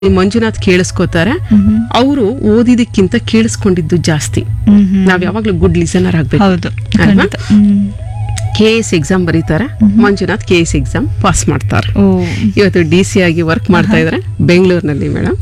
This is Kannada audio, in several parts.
ಈ ಮಂಜುನಾಥ್ ಕೇಳಿಸ್ಕೋತಾರೆ ಮ್ಹೂ. ಅವರು ಓದಿದಕ್ಕಿಂತ ಕೇಳಿಸ್ಕೊಂಡಿದ್ದು ಜಾಸ್ತಿ ಮ್ಹೂ. ನಾವ್ ಯಾವಾಗ್ಲೂ ಗುಡ್ ಲಿಸನರ್ ಆಗ್ಬೇಕು ಹೌದು ಅಲ್ವಾ? ಖಂಡಿತ. ಹ್ಮ್. ಕೆ ಎಸ್ ಎಕ್ಸಾಮ್ ಬರೀತಾರೆ Manjunath K S exam pass ಮಾಡ್ತಾರೆ ಓ ಇವತ್ತು ಡಿ ಸಿ ಆಗಿ ವರ್ಕ್ ಮಾಡ್ತಾ ಇದಾರೆ ಬೆಂಗಳೂರಿನಲ್ಲಿ ಮೇಡಮ್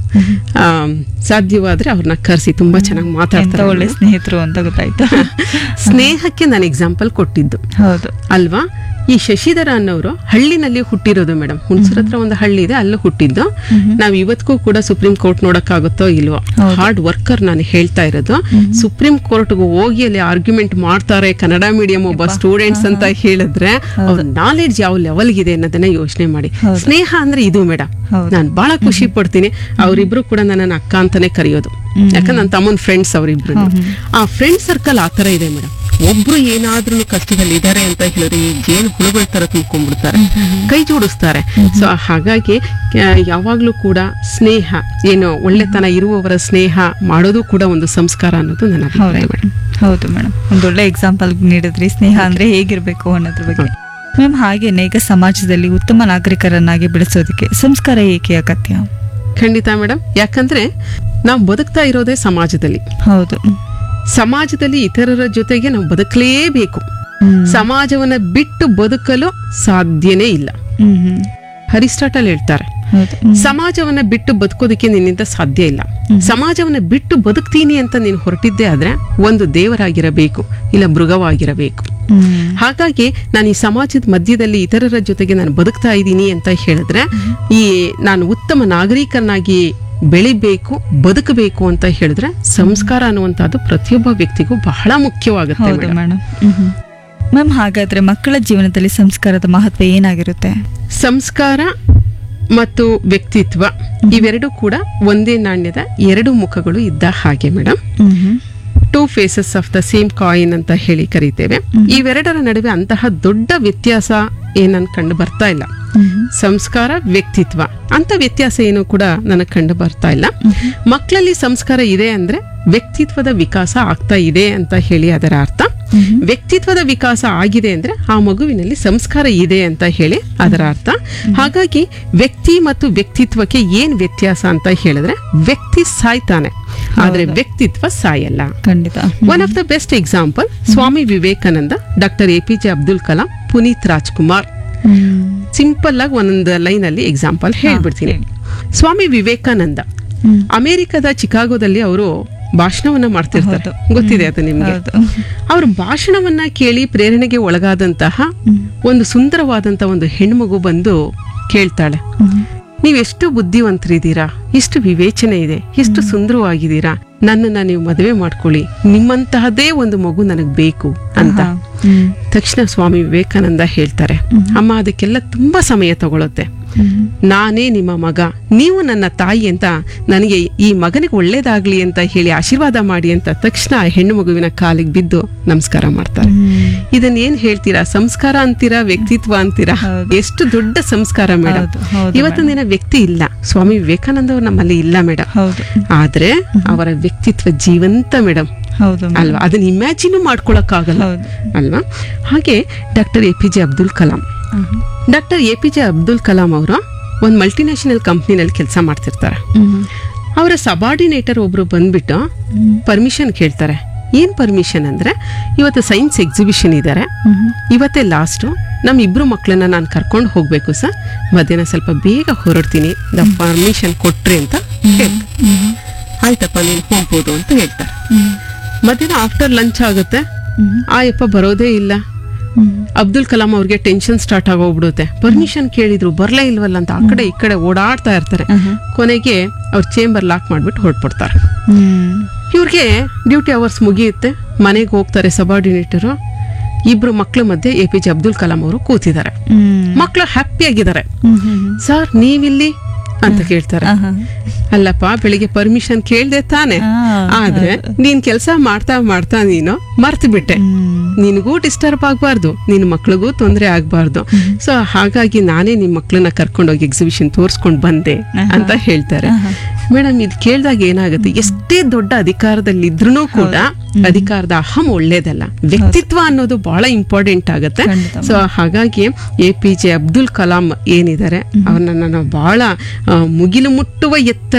ಸಾಧ್ಯವಾದ್ರೆ ಅವ್ರನ್ನ ಕರೆಸಿ ತುಂಬಾ ಚೆನ್ನಾಗಿ ಎಂತ ಮಾತಾಡ್ತಾರೆ ಒಳ್ಳೆ ಸ್ನೇಹಿತರು ಅಂತ ಗೊತ್ತಾಯ್ತು ಸ್ನೇಹಕ್ಕೆ ನಾನು ಎಕ್ಸಾಂಪಲ್ ಕೊಟ್ಟಿದ್ದು ಹೌದು ಅಲ್ವಾ ಈ ಶಶಿಧರ ಅನ್ನೋರು ಹಳ್ಳಿನಲ್ಲಿ ಹುಟ್ಟಿರೋದು ಮೇಡಮ್ ಹುಣಸೂರ್ ಹತ್ರ ಒಂದು ಹಳ್ಳಿ ಇದೆ ಅಲ್ಲೂ ಹುಟ್ಟಿದ್ದು ನಾವ್ ಇವತ್ತಿಗೂ ಕೂಡ ಸುಪ್ರೀಂ ಕೋರ್ಟ್ ನೋಡಕ್ಕಾಗುತ್ತೋ ಇಲ್ವೋ ಹೌದು. ಹಾರ್ಡ್ ವರ್ಕರ್ ನಾನು ಹೇಳ್ತಾ ಇರೋದು ಸುಪ್ರೀಂ ಕೋರ್ಟ್ಗೆ ಹೋಗಿ ಅಲ್ಲಿ ಆರ್ಗ್ಯುಮೆಂಟ್ ಮಾಡ್ತಾರೆ ಕನ್ನಡ ಮೀಡಿಯಂ ಒಬ್ಬ ಸ್ಟೂಡೆಂಟ್ಸ್ ಅಂತ ಹೇಳಿದ್ರೆ ಅವ್ರ ನಾಲೆಡ್ಜ್ ಯಾವ ಲೆವೆಲ್ಗಿದೆ ಅನ್ನೋದನ್ನ ಯೋಚನೆ ಮಾಡಿ ಹೌದು. ಸ್ನೇಹ ಅಂದ್ರೆ ಇದು ಮೇಡಮ್ ಹೌದು. ನಾನು ಬಹಳ ಖುಷಿ ಪಡ್ತೀನಿ ಅವರಿಬ್ರು ಕೂಡ ನನ್ನ ಅಕ್ಕ ಅಂತಾನೆ ಕರೆಯೋದು ಯಾಕಂದ್ರೆ ನನ್ನ ತಮ್ಮನ ಫ್ರೆಂಡ್ಸ್ ಅವರಿಬ್ರು ಆ ಫ್ರೆಂಡ್ ಸರ್ಕಲ್ ಆ ತರ ಇದೆ ಮೇಡಮ್ ಒಬ್ರು ಏನಾದ್ರೂ ಕಷ್ಟದಲ್ಲಿ ಇದಾರೆ ಅಂತ ಹೇಳಿದ್ರೆ ಈ ಜೇನು ಹುಳುಗಳ ತರ ತುಂಬ್ಕೊಂಡ್ಬಿಡ್ತಾರೆ ಕೈ ಜೋಡಿಸ್ತಾರೆ ಸೊ ಹಾಗಾಗಿ ಆ, ಯಾವಾಗ್ಲೂ ಕೂಡ ಸ್ನೇಹ ಏನು ಒಳ್ಳೆತನ ಇರುವವರ ಸ್ನೇಹ ಮಾಡೋದು ಕೂಡ ಒಂದು ಸಂಸ್ಕಾರ ಅನ್ನೋದು ನನ್ನ ಅಭಿಪ್ರಾಯ ಹೌದು ಮೇಡಮ್ ಹೌದು ಮೇಡಮ್ ಒಂದೊಳ್ಳೆ ಎಕ್ಸಾಂಪಲ್ ನೀಡಿದ್ರಿ ಸ್ನೇಹ ಅಂದ್ರೆ ಹೇಗಿರ್ಬೇಕು ಅನ್ನೋದ್ರ ಬಗ್ಗೆ ಮ್ಯಾಮ್ ಹಾಗೇನೆ ಈಗ ಸಮಾಜದಲ್ಲಿ ಉತ್ತಮ ನಾಗರಿಕರನ್ನಾಗಿ ಬೆಳೆಸೋದಕ್ಕೆ ಸಂಸ್ಕಾರ ಏಕೆ ಅಗತ್ಯ ಖಂಡಿತ ಮೇಡಮ್ ಯಾಕಂದ್ರೆ ನಾವು ಬದುಕ್ತಾ ಇರೋದೇ ಸಮಾಜದಲ್ಲಿ ಹೌದು ಸಮಾಜದಲ್ಲಿ ಇತರರ ಜೊತೆಗೆ ನಾವು ಬದುಕಲೇಬೇಕು ಹ್ಮ್. ಸಮಾಜವನ್ನ ಬಿಟ್ಟು ಬದುಕಲು ಸಾಧ್ಯನೇ ಇಲ್ಲ ಹ್ಮ್ ಹ್ಮ್. ಅರಿಸ್ಟಾಟಲ್ ಹೇಳ್ತಾರೆ ಹೌದು ಹ್ಮ್. ಸಮಾಜವನ್ನ ಬಿಟ್ಟು ಬದುಕೋದಕ್ಕೆ ನಿನ್ನಿಂದ ಸಾಧ್ಯ ಇಲ್ಲ ಸಮಾಜವನ್ನ ಬಿಟ್ಟು ಬದುಕ್ತೀನಿ ಅಂತ ನೀನು ಹೊರಟಿದ್ದೆ ಆದ್ರೆ ಒಂದು ದೇವರಾಗಿರಬೇಕು ಇಲ್ಲ ಮೃಗವಾಗಿರಬೇಕು ಹ್ಮ್. ಹಾಗಾಗಿ ನಾನು ಈ ಸಮಾಜದ ಮಧ್ಯದಲ್ಲಿ ಇತರರ ಜೊತೆಗೆ ನಾನು ಬದುಕ್ತಾ ಇದ್ದೀನಿ ಅಂತ ಹೇಳಿದ್ರೆ ಈ ನಾನು ಉತ್ತಮ ನಾಗರಿಕನಾಗಿ ಬೆಳಿಬೇಕು ಬದುಕಬೇಕು ಅಂತ ಹೇಳಿದ್ರೆ ಸಂಸ್ಕಾರ ಅನ್ನುವಂಥದ್ದು ಪ್ರತಿಯೊಬ್ಬ ವ್ಯಕ್ತಿಗೂ ಬಹಳ ಮುಖ್ಯವಾಗುತ್ತೆ ಹೌದು ಮೇಡಮ್. ಮೇಡಮ್ ಮ್ಯಾಮ್ ಹಾಗಾದ್ರೆ ಮಕ್ಕಳ ಜೀವನದಲ್ಲಿ ಸಂಸ್ಕಾರದ ಮಹತ್ವ ಏನಾಗಿರುತ್ತೆ ಸಂಸ್ಕಾರ ಮತ್ತು ವ್ಯಕ್ತಿತ್ವ ಇವೆರಡೂ ಕೂಡ ಒಂದೇ ನಾಣ್ಯದ ಎರಡು ಮುಖಗಳು ಇದ್ದ ಹಾಗೆ madam two faces of the same coin ಅಂತ ಹೇಳಿ ಕರಿತೇವೆ ಇವೆರಡರ ನಡುವೆ ಅಂತಹ ದೊಡ್ಡ ವ್ಯತ್ಯಾಸ ಏನನ್ ಕಂಡು ಬರ್ತಾ ಇಲ್ಲ ಸಂಸ್ಕಾರ ವ್ಯಕ್ತಿತ್ವ ಅಂತ ವ್ಯತ್ಯಾಸ ಏನು ಕೂಡ ನನಗೆ ಕಂಡು ಬರ್ತಾ ಇಲ್ಲ ಮಕ್ಕಳಲ್ಲಿ ಸಂಸ್ಕಾರ ಇದೆ ಅಂದ್ರೆ ವ್ಯಕ್ತಿತ್ವದ ವಿಕಾಸ ಆಗ್ತಾ ಇದೆ ಅಂತ ಹೇಳಿ ಅದರ ಅರ್ಥ ವ್ಯಕ್ತಿತ್ವದ ವಿಕಾಸ ಆಗಿದೆ ಅಂದ್ರೆ ಆ ಮಗುವಿನಲ್ಲಿ ಸಂಸ್ಕಾರ ಇದೆ ಅಂತ ಹೇಳಿ ಅದರ ಅರ್ಥ ಹಾಗಾಗಿ ವ್ಯಕ್ತಿ ಮತ್ತು ವ್ಯಕ್ತಿತ್ವಕ್ಕೆ ಏನ್ ವ್ಯತ್ಯಾಸ ಅಂತ ಹೇಳಿದ್ರೆ ವ್ಯಕ್ತಿ ಸಾಯ್ತಾನೆ ಆದ್ರೆ ವ್ಯಕ್ತಿತ್ವ ಸಾಯಲ್ಲ ಖಂಡಿತ one of the best example Swami Vivekananda doctor A P J Abdul Kalam Puneeth Rajkumar simple ಆಗಿ ಒಂದೊಂದು ಲೈನ್ ಅಲ್ಲಿ ಎಕ್ಸಾಂಪಲ್ ಹೇಳ್ಬಿಡ್ತೀನಿ ಹೇಳಿ. ಸ್ವಾಮಿ ವಿವೇಕಾನಂದ ಅಮೆರಿಕದ ಚಿಕಾಗೋದಲ್ಲಿ ಅವರು ಭಾಷಣವನ್ನ ಮಾಡ್ತಿರ್ತಾರೆ ಹೌದು. ಗೊತ್ತಿದೆ ಅದು ನಿಮ್ಗೆ ಹೌದು ಅವ್ರ ಭಾಷಣವನ್ನ ಕೇಳಿ ಪ್ರೇರಣೆಗೆ ಒಳಗಾದಂತಹ ಒಂದು ಸುಂದರವಾದಂತ ಒಂದು ಹೆಣ್ಮಗು ಬಂದು ಕೇಳ್ತಾಳೆ ನೀವೆಷ್ಟು ಬುದ್ಧಿವಂತರಿದ್ದೀರಾ ಎಷ್ಟು ವಿವೇಚನೆ ಇದೆ ಎಷ್ಟು ಸುಂದರವಾಗಿದ್ದೀರಾ ನನ್ನನ್ನ ನೀವು ಮದುವೆ ಮಾಡ್ಕೊಳ್ಳಿ ನಿಮ್ಮಂತಹದೇ ಒಂದು ಮಗು ನನಗ್ ಬೇಕು ಅಂತ ಹಾ. ಹ್ಮ್. ತಕ್ಷಣ ಸ್ವಾಮಿ ವಿವೇಕಾನಂದ ಹೇಳ್ತಾರೆ ಅಮ್ಮ ಅದಕ್ಕೆಲ್ಲ ತುಂಬಾ ಸಮಯ ತಗೊಳುತ್ತೆ ನಾನೇ ನಿಮ್ಮ ಮಗ ನೀವು ನನ್ನ ತಾಯಿ ಅಂತ ನನಗೆ ಈ ಮಗನಿಗೆ ಒಳ್ಳೇದಾಗ್ಲಿ ಅಂತ ಹೇಳಿ ಆಶೀರ್ವಾದ ಮಾಡಿ ಅಂತ ತಕ್ಷಣ ಆ ಹೆಣ್ಣು ಮಗುವಿನ ಕಾಲಿಗೆ ಬಿದ್ದು ನಮಸ್ಕಾರ ಮಾಡ್ತಾರೆ ಇದನ್ನ ಏನ್ ಹೇಳ್ತೀರಾ ಸಂಸ್ಕಾರ ಅಂತೀರಾ ವ್ಯಕ್ತಿತ್ವ ಅಂತೀರಾ ಹೌದು. ಎಷ್ಟು ದೊಡ್ಡ ಸಂಸ್ಕಾರ ಮೇಡಮ್ ಹೌದು, ಹೌದು ಇವತ್ತಿನ ದಿನ ವ್ಯಕ್ತಿ ಇಲ್ಲ ಸ್ವಾಮಿ ವಿವೇಕಾನಂದ ಅವ್ರು ನಮ್ಮಲ್ಲಿ ಇಲ್ಲ ಮೇಡಮ್ ಹೌದು ಆದ್ರೆ ಅವರ ವ್ಯಕ್ತಿತ್ವ ಜೀವಂತ ಮೇಡಮ್ ಹೌದು madam. ಅಲ್ವಾ ಅದನ್ನ ಇಮ್ಯಾಜಿನ್ ಮಾಡ್ಕೊಳಕ್ಕಾಗಲ್ಲ ಹೌದು ಅಲ್ವಾ ಹಾಗೆ doctor A P J Abdul Kalam ಹ್ಮ್. Doctor A P J Abdul Kalam ಅವರು ಒಂದು ಮಲ್ಟಿನ್ಯಾಷನಲ್ ಕಂಪ್ನಿನಲ್ಲಿ ಕೆಲಸ ಮಾಡ್ತಿರ್ತಾರೆ ಹ್ಮ್. ಅವರ ಸಬಾರ್ಡಿನೇಟರ್ ಒಬ್ರು ಬಂದ್ಬಿಟ್ಟು ಪರ್ಮಿಷನ್ ಕೇಳ್ತಾರೆ ಏನ್ ಪರ್ಮಿಷನ್ ಅಂದ್ರೆ ಇವತ್ತು ಸೈನ್ಸ್ ಎಕ್ಸಿಬಿಷನ್ ಇದ್ದಾರೆ ಹ್ಮ್. ಇವತ್ತೇ ಲಾಸ್ಟು ನಮ್ಮ ಇಬ್ರು ಮಕ್ಕಳನ್ನ ನಾನು ಕರ್ಕೊಂಡು ಹೋಗ್ಬೇಕು ಸರ್ ಮಧ್ಯಾಹ್ನ ಸ್ವಲ್ಪ ಬೇಗ ಹೊರಡ್ತೀನಿ ದ ಪರ್ಮಿಷನ್ ಕೊಟ್ರಿ ಅಂತ ಹೇಳ್ತಾರೆ ಹ್ಮ್. ಆಯ್ತಪ್ಪ ನೀನು ಹೋಗ್ಬೋದು ಅಂತ ಹೇಳ್ತಾರೆ ಹ್ಮ್. ಮಧ್ಯಾಹ್ನ ಆಫ್ಟರ್ ಲಂಚ್ ಆಗುತ್ತೆ ಹ್ಮ್. ಆಯಪ್ಪ ಬರೋದೇ ಇಲ್ಲ ಹ್ಮ್. ಅಬ್ದುಲ್ ಕಲಾಂ ಅವ್ರಿಗೆ ಟೆನ್ಷನ್ ಸ್ಟಾರ್ಟ್ ಆಗೋಗ್ಬಿಡುತ್ತೆ ಪರ್ಮಿಷನ್ ಕೇಳಿದ್ರು ಬರ್ಲೇ ಇಲ್ವಲ್ಲ ಅಂತ ಆ ಕಡೆ ಈ ಕಡೆ ಓಡಾಡ್ತಾ ಇರ್ತಾರೆ ಆಹಾ. ಕೊನೆಗೆ ಅವ್ರ ಚೇಂಬರ್ ಲಾಕ್ ಮಾಡ್ಬಿಟ್ಟು ಹೊರಟ್ಬಿಡ್ತಾರೆ ಹ್ಮ್. ಇವ್ರಿಗೆ ಡ್ಯೂಟಿ ಅವರ್ಸ್ ಮುಗಿಯುತ್ತೆ ಮನೆಗೆ ಹೋಗ್ತಾರೆ ಸಬಾರ್ಡಿನೇಟರು ಇಬ್ರು ಮಕ್ಳ ಮಧ್ಯೆ A P J Abdul Kalam ಅವರು ಕೂತಿದ್ದಾರೆ ಹ್ಮ್. ಮಕ್ಳು ಹ್ಯಾಪಿ ಆಗಿದ್ದಾರೆ ಹ್ಮ್. ಹ್ಮ್. ಸರ್ ನೀವಿಲ್ಲಿ ಅಂತ ಕೇಳ್ತಾರೆ ಆಹಾ. ಅಲ್ಲಪ್ಪ ಬೆಳಿಗ್ಗೆ ಪರ್ಮಿಷನ್ ಕೇಳ್ದೆ ತಾನೆ ಆ, ಆದ್ರೆ ನೀನ್ ಕೆಲಸ ಮಾಡ್ತಾ ಮಾಡ್ತಾ ನೀನು ಮರ್ತು ಬಿಟ್ಟೆ ಹ್ಮ್. ನಿನಗೂ ಡಿಸ್ಟರ್ಬ್ ಆಗಬಾರ್ದು ನಿನ್ನ ಮಕ್ಳಿಗೂ ತೊಂದರೆ ಆಗಬಾರ್ದು ಸೊ ಹಾಗಾಗಿ ನಾನೇ ನಿಮ್ಮ ಮಕ್ಕಳನ್ನ ಕರ್ಕೊಂಡೋಗಿ ಎಕ್ಸಿಬಿಷನ್ ತೋರಿಸ್ಕೊಂಡು ಬಂದೆ ಆಹಾ. ಅಂತ ಹೇಳ್ತಾರೆ ಆಹಾ. ಮೇಡಮ್ ಇದು ಕೇಳಿದಾಗ ಏನಾಗುತ್ತೆ ಎಷ್ಟೇ ದೊಡ್ಡ ಅಧಿಕಾರದಲ್ಲಿದ್ರೂ ಕೂಡ ಅಧಿಕಾರದ ಅಹಂ ಒಳ್ಳೇದಲ್ಲ ವ್ಯಕ್ತಿತ್ವ ಅನ್ನೋದು ಬಹಳ ಇಂಪಾರ್ಟೆಂಟ್ ಆಗುತ್ತೆ ಖಂಡಿತ ಸೊ ಹಾಗಾಗಿ A P J Abdul Kalam ಏನಿದ್ದಾರೆ ಅವ್ರನ್ನ ನಾನು ಬಹಳ ಆ, ಮುಗಿಲು ಮುಟ್ಟುವ ಎತ್ತರ